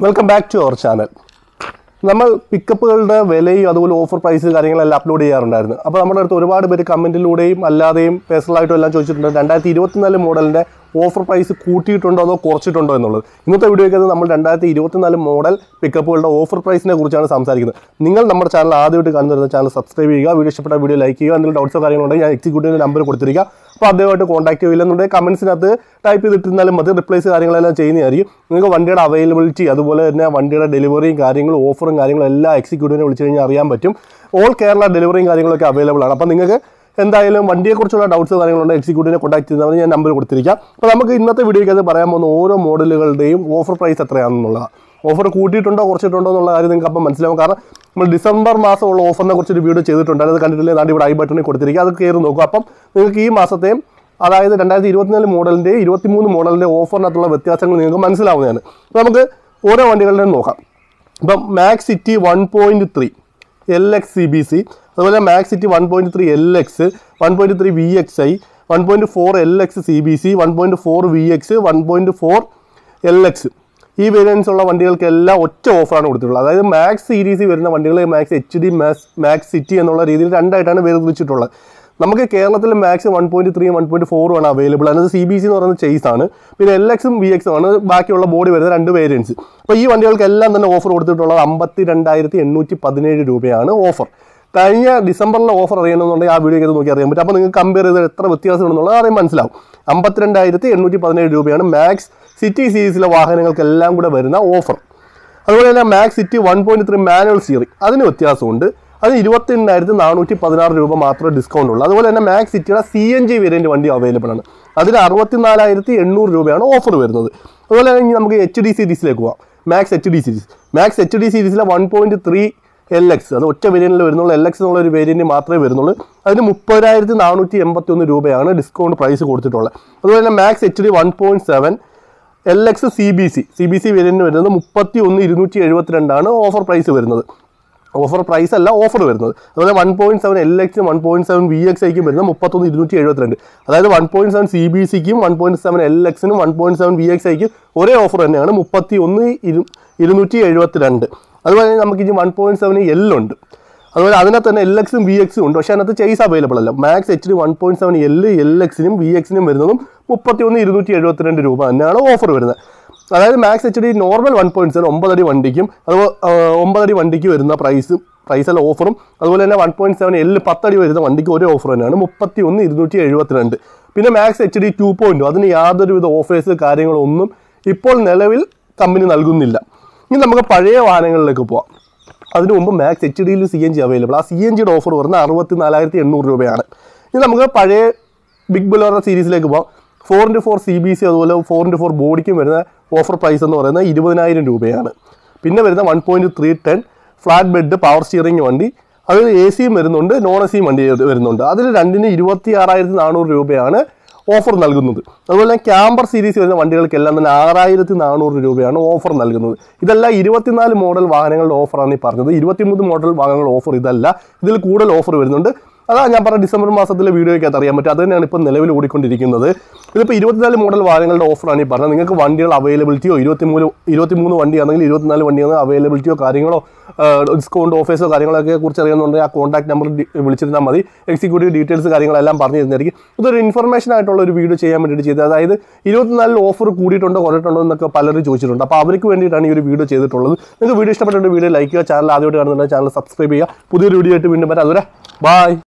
welcome back to our channel നമ്മൾ പിക്കപ്പുകളുടെ വിലയും അതുപോലെ ഓഫർ പ്രൈസ് കാര്യങ്ങളെല്ലാം അപ്ലോഡ് ചെയ്യാറുണ്ടായിരുന്നു അപ്പോൾ നമ്മുടെ അടുത്ത് ഒരുപാട് പേര് കമൻറ്റിലൂടെയും അല്ലാതെയും പേഴ്സണലായിട്ടും എല്ലാം ചോദിച്ചിട്ടുണ്ട് രണ്ടായിരത്തി ഇരുപത്തിനാല് മോഡലിൻ്റെ ഓഫർ പ്രൈസ് കൂട്ടിയിട്ടുണ്ടോ അതോ കുറച്ചിട്ടുണ്ടോ എന്നുള്ളത് ഇന്നത്തെ വീഡിയോയ്ക്ക് നമ്മൾ രണ്ടായിരത്തി ഇരുപത്തിനാല് മോഡൽ പിക്കപ്പുകളുടെ ഓഫർ പ്രൈസിനെ കുറിച്ചാണ് സംസാരിക്കുന്നത് നിങ്ങൾ നമ്മുടെ ചാനൽ ആദ്യമായിട്ട് കാണുന്ന ചാനൽ സബ്സ്ക്രൈബ് ചെയ്യുക വീഡിയോ ഇഷ്ടപ്പെട്ട വീഡിയോ ലൈക്ക് ചെയ്യുക എന്തെങ്കിലും ഡൗട്ട്സോ കാര്യങ്ങളുണ്ടെങ്കിൽ ഞാൻ എക്സിക്യൂട്ടീവിൻ്റെ നമ്പർ കൊടുത്തിരിക്കുക അപ്പോൾ അദ്ദേഹമായിട്ട് കോൺടാക്ട് ചെയ്യില്ലെന്നുണ്ടെങ്കിൽ കമൻസിനകത്ത് ടൈപ്പ് ചെയ്തിട്ടിരുന്നാലും മതി റിപ്ലൈസ് കാര്യങ്ങളെല്ലാം ചെയ്യുന്നതായിരിക്കും നിങ്ങൾക്ക് വണ്ടിയുടെ അവൈലബിലിറ്റി അതുപോലെ തന്നെ വണ്ടിയുടെ ഡെലിവറിയും കാര്യങ്ങളും ഓഫറും കാര്യങ്ങളും എല്ലാം എക്സിക്യൂട്ടീവിനെ വിളിച്ചു കഴിഞ്ഞാൽ അറിയാൻ പറ്റും ഓൾ കേരള ഡെലിവറിയും കാര്യങ്ങളൊക്കെ അവൈലബിൾ ആണ് അപ്പോൾ നിങ്ങൾക്ക് എന്തായാലും വണ്ടിയെക്കുറിച്ചുള്ള ഡൗട്ട്സ് കാര്യങ്ങളുണ്ട് എക്സിക്യൂട്ടീവിനെ കോൺടാക്ട് ചെയ്യുന്നവർ ഞാൻ നമ്പർ കൊടുത്തിരിക്കാം അപ്പോൾ നമുക്ക് ഇന്നത്തെ വീഡിയോയ്ക്ക് അത് പറയാൻ പോകുന്ന ഓരോ മോഡലുകളുടെയും ഓഫർ പ്രൈസ് എത്രയാണെന്നുള്ളതാണ് ഓഫർ കൂട്ടിയിട്ടുണ്ടോ കുറച്ചിട്ടുണ്ടോ എന്നുള്ള കാര്യം നിങ്ങൾക്ക് അപ്പം മനസ്സിലാവും കാരണം നമ്മൾ ഡിസംബർ മാസമുള്ള ഓഫറിനെ കുറിച്ചൊരു വീഡിയോ ചെയ്തിട്ടുണ്ട് അത് കണ്ടിട്ടില്ലേ നാണ്ട് ഇവിടെ ഐ ബട്ടണിൽ കൊടുത്തിരിക്കുക അത് കയറി നോക്കും അപ്പം നിങ്ങൾക്ക് ഈ മാസത്തെയും അതായത് രണ്ടായിരത്തി ഇരുപത്തിനാല് മോഡലിൻ്റെ ഇരുപത്തിമൂന്ന് മോഡലിൻ്റെ ഓഫറിനകത്തുള്ള വ്യത്യാസങ്ങൾ നിങ്ങൾക്ക് മനസ്സിലാവുന്നതാണ് അപ്പോൾ നമുക്ക് ഓരോ വണ്ടികളുടെയും നോക്കാം ഇപ്പം Maxx City one point three L X C B C അതുപോലെ Maxx City one point three L X one point three V X I one point four L X C B C one point four V X one point four L X ഈ variants ഉള്ള വണ്ടികൾക്കെല്ലാം ഒറ്റ ഓഫറാണ് കൊടുത്തിട്ടുള്ളത് അതായത് max സീരീസിൽ വരുന്ന വണ്ടികൾ Maxx H D Maxx Maxx City എന്നുള്ള രീതിയിൽ രണ്ടായിട്ടാണ് വേർതിരിച്ചിട്ടുള്ളത് നമുക്ക് കേരളത്തിൽ Maxx one point three one point ഫോറും ആണ് അവൈലബിൾ അതിനകത്ത് സി ബി സി എന്ന് പറയുന്നത് ചേസ് ആണ് പിന്നെ എൽ എക്സും വി എക്സും ആണ് ബാക്കിയുള്ള ബോഡി വരുന്ന രണ്ട് വേരിയൻസ് അപ്പോൾ ഈ വണ്ടികൾക്കെല്ലാം തന്നെ ഓഫർ കൊടുത്തിട്ടുള്ളത് അമ്പത്തി രണ്ടായിരത്തി എണ്ണൂറ്റി പതിനേഴ് രൂപയാണ് ഓഫർ കഴിഞ്ഞ ഡിസംബറിലെ ഓഫർ അറിയണമെന്നുണ്ടെങ്കിൽ ആ വീഡിയോ ചെയ്ത് നോക്കി അറിയാൻ പറ്റും അപ്പോൾ നിങ്ങൾക്ക് കമ്പയർ ചെയ്ത് എത്ര വ്യത്യാസം ഉണ്ടെന്നുള്ളത് അറിയാൻ മനസ്സിലാവും അമ്പത്തിരണ്ടായിരത്തി എണ്ണൂറ്റി പതിനേഴ് രൂപയാണ് മാക്സ് സിറ്റി സീരീസിലെ വാഹനങ്ങൾക്കെല്ലാം കൂടെ വരുന്ന ഓഫർ അതുപോലെ തന്നെ Maxx City one point three manual steering അതിന് വ്യത്യാസമുണ്ട് അതിന് ഇരുപത്തിരണ്ടായിരത്തി നാനൂറ്റി പതിനാറ് രൂപ മാത്രമേ ഡിസ്കൗണ്ട് ഉള്ളൂ അതുപോലെ തന്നെ മാക്സ് സിറ്റിയുടെ സി എൻ ജി വേരിയൻറ്റ് വണ്ടി അവൈലബിൾ ആണ് അതിന് അറുപത്തിനാലായിരത്തി എണ്ണൂറ് രൂപയാണ് ഓഫർ വരുന്നത് അതുപോലെ തന്നെ ഇനി നമുക്ക് എച്ച് ഡി സീരീസിലേക്ക് പോവാം Maxx H D series Maxx H D സീരീസിലെ one point three L X അത് ഒറ്റ വേരിയൻറ്റിൽ വരുന്നുള്ളൂ എൽ എക്സ് എന്നുള്ള ഒരു വേരിയൻറ്റ് മാത്രമേ വരുന്നുള്ളൂ അതിന് മുപ്പതിനായിരത്തി നാനൂറ്റി എൺപത്തി ഒന്ന് രൂപയാണ് ഡിസ്കൗണ്ട് പ്രൈസ് കൊടുത്തിട്ടുള്ളത് അതുപോലെ തന്നെ Maxx H D one point seven L X C B C C B C variant വരുന്നത് മുപ്പത്തി ഒന്ന് ഇരുന്നൂറ്റി എഴുപത്തിരണ്ടാണ് ഓഫർ പ്രൈസ് വരുന്നത് ഓഫർ പ്രൈസ് അല്ല ഓഫർ വരുന്നത് അതുപോലെ വൺ പോയിന്റ് സെവൻ എൽ എക്സും one point seven V X ഐക്കും വരുന്നത് മുപ്പത്തൊന്ന് ഇരുന്നൂറ്റി എഴുപത്തിരണ്ട് അതായത് one point seven C B സിക്കും വൺ പോയിന്റ് സെവൻ എൽ എക്സിനും one point seven V X ഐക്കും ഒരേ ഓഫർ തന്നെയാണ് മുപ്പത്തി ഒന്ന് ഇരു ഇരുന്നൂറ്റി എഴുപത്തിരണ്ട് അതുപോലെ തന്നെ നമുക്ക് ഇനി വൺ പോയിന്റ് സെവൻ എൽ ഉണ്ട് അതുപോലെ അതിനകത്ത് തന്നെ എൽ എക്സും വി എക്സും ഉണ്ട് പക്ഷേ അതിനകത്ത് ചേസ് അവൈലബിൾ അല്ല Maxx H D one point seven L L എക്സിനും വി എക്സിനും വരുന്നതും മുപ്പത്തി ഒന്ന് ഇരുന്നൂറ്റി എഴുപത്തിരണ്ട് രൂപ തന്നെയാണ് ഓഫർ വരുന്നത് അതായത് Max H D normal one point seven ഒമ്പതടി വണ്ടിക്കും അതുപോലെ ഒമ്പതടി വണ്ടിക്ക് വരുന്ന പ്രൈസ് പ്രൈസ് അല്ല ഓഫറും അതുപോലെ തന്നെ വൺ പോയിന്റ് സെവൻ എല്ല് പത്തടി വരുന്ന വണ്ടിക്ക് ഒരേ ഓഫർ തന്നെയാണ് മുപ്പത്തി ഒന്ന് ഇരുന്നൂറ്റി എഴുപത്തിരണ്ട് പിന്നെ Max H D two point അതിന് യാതൊരുവിധ ഓഫേഴ്സ് കാര്യങ്ങളൊന്നും ഇപ്പോൾ നിലവിൽ കമ്പനി നൽകുന്നില്ല ഇനി നമുക്ക് പഴയ വാഹനങ്ങളിലേക്ക് പോവാം അതിനു മുമ്പ് മാക്സ് എച്ച് ഡിയിൽ സി എൻ ജി അവൈലബിൾ ആ സി എൻ ജിയുടെ ഓഫർ പറഞ്ഞാൽ അറുപത്തി നാലായിരത്തി എണ്ണൂറ് രൂപയാണ് ഇനി നമുക്ക് പഴയ ബിഗ് ബുലോറ സീരീസിലേക്ക് പോകാം four into four C B C അതുപോലെ ഫോർ ഇൻറ്റു ഫോർ ബോഡിക്കും വരുന്ന ഓഫർ പ്രൈസ് എന്ന് പറയുന്നത് ഇരുപതിനായിരം രൂപയാണ് പിന്നെ വരുന്ന one point three ten flat bed power steering വണ്ടി അതിൽ എ സിയും വരുന്നുണ്ട് നോൺ എ സിയും വണ്ടി വരുന്നുണ്ട് അതിൽ രണ്ടിന് ഇരുപത്തി ആറായിരത്തി നാനൂറ് രൂപയാണ് ഓഫർ നൽകുന്നത് അതുപോലെ തന്നെ ക്യാമ്പർ സീരീസ് വരുന്ന വണ്ടികൾക്കെല്ലാം തന്നെ ആറായിരത്തി നാനൂറ് രൂപയാണ് ഓഫർ നൽകുന്നത് ഇതെല്ലാം ഇരുപത്തിനാല് മോഡൽ വാഹനങ്ങളുടെ ഓഫറാണ് ഈ പറഞ്ഞത് ഇരുപത്തിമൂന്ന് മോഡൽ വാഹനങ്ങളുടെ ഓഫർ ഇതല്ല ഇതിൽ കൂടുതൽ ഓഫർ വരുന്നുണ്ട് അതാ ഞാൻ പറഞ്ഞ ഡിസംബർ മാസത്തിലെ വീഡിയോയ്ക്കകത്ത് അറിയാൻ പറ്റും അത് തന്നെയാണ് ഇപ്പോൾ നിലവിൽ ഓടിക്കൊണ്ടിരിക്കുന്നത് ഇതിപ്പോൾ ഇരുപത്തിനാല് മോഡൽ വാഹനങ്ങളുടെ ഓഫറാണ് ഈ പറഞ്ഞത് നിങ്ങൾക്ക് വണ്ടികൾ അവൈലബിലിറ്റിയോ ഇരുപത്തിമൂന്ന് ഇരുപത്തിമൂന്ന് വണ്ടിയാണെങ്കിൽ ഇരുപത്തിനാല് വണ്ടിയാണ് അവൈലബിലിറ്റിയോ കാര്യങ്ങളോ ഡിസ്കൗണ്ട് ഓഫേഴ്സോ കാര്യങ്ങളൊക്കെ കുറിച്ച് അറിയുന്നുണ്ടെങ്കിൽ ആ കോൺടാക്ട് നമ്പർ വിളിച്ചിരുന്നാൽ മതി എക്സിക്യൂട്ടീവ് ഡീറ്റെയിൽസ് കാര്യങ്ങളെല്ലാം പറഞ്ഞു തരുന്നതായിരിക്കും ഇതൊരു ഇൻഫർമേഷൻ ആയിട്ടുള്ള ഒരു വീഡിയോ ചെയ്യാൻ വേണ്ടിയിട്ട് ചെയ്തത് അതായത് ഇരുപത്തിനാലിൽ ഓഫർ കൂടിയിട്ടുണ്ടോ കുറഞ്ഞിട്ടുണ്ടോ എന്നൊക്കെ പലരും ചോദിച്ചിട്ടുണ്ട് അപ്പോൾ അവർക്ക് വേണ്ടിയിട്ടാണ് ഈ ഒരു വീഡിയോ ചെയ്തിട്ടുള്ളത് നിങ്ങൾക്ക് വീഡിയോ ഇഷ്ടപ്പെട്ടിട്ട് വീഡിയോ ലൈക്ക് ചെയ്യുക ചാനൽ ആദ്യമായിട്ട് കാണുന്നുണ്ടെങ്കിൽ ചാനൽ സബ്സ്ക്രൈബ് ചെയ്യുക പുതിയൊരു വീഡിയോ ആയിട്ട് വീണ്ടും വരാം അതുവരെ ബൈ